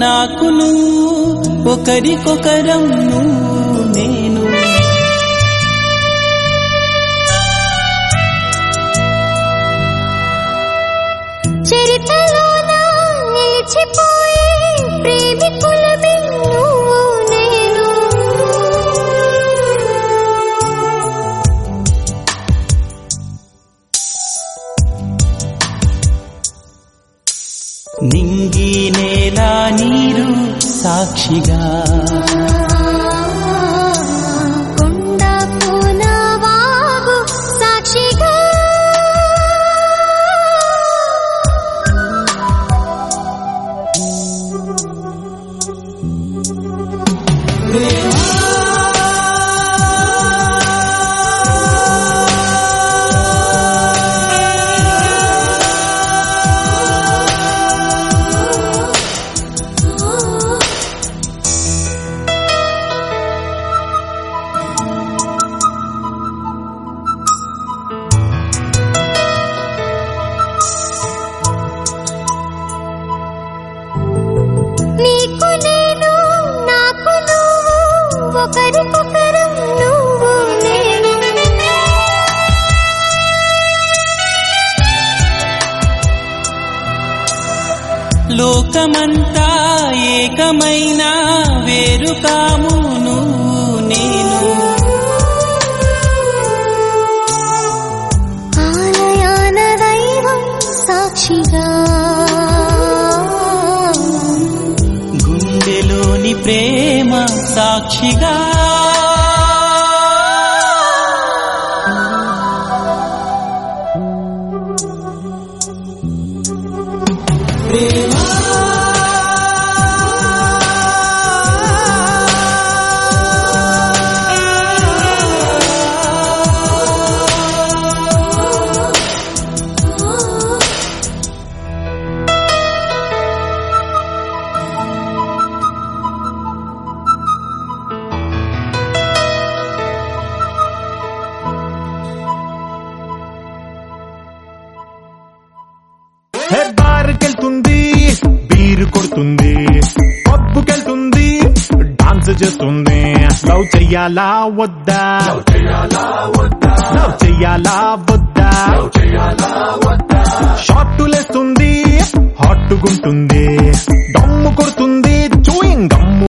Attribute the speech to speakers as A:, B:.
A: నాకు నువ్వు ఒకరికొకరం నువ్వు నేను
B: చరితలోన నిలిచిపోయే ప్రేమికులమే నువ్వు నేను
A: నింగి నేల నీరు సాక్షిగా
B: కొండ కోన వాగు సాక్షిగా నీకు నేను నాకు నువ్వు ఒకరికొకరం నువ్వు నేను
A: లోకమంతా ఏకమైన వేరు కాము నువ్వు నేను
B: ఆలయాన దైవం సాక్షిగా
A: గుండెలోని ప్రేమ సాక్షిగా
C: హే బార్కెళ్తుంది బీరు కొడుతుంది పబ్బుకెళ్తుంది డాన్స్ చేస్తుంది లవ్ చెయ్యాలా వద్దా లవ్ చెయ్యాలా వద్దా షార్టులేస్తుంది హాట్టుగుంటుంది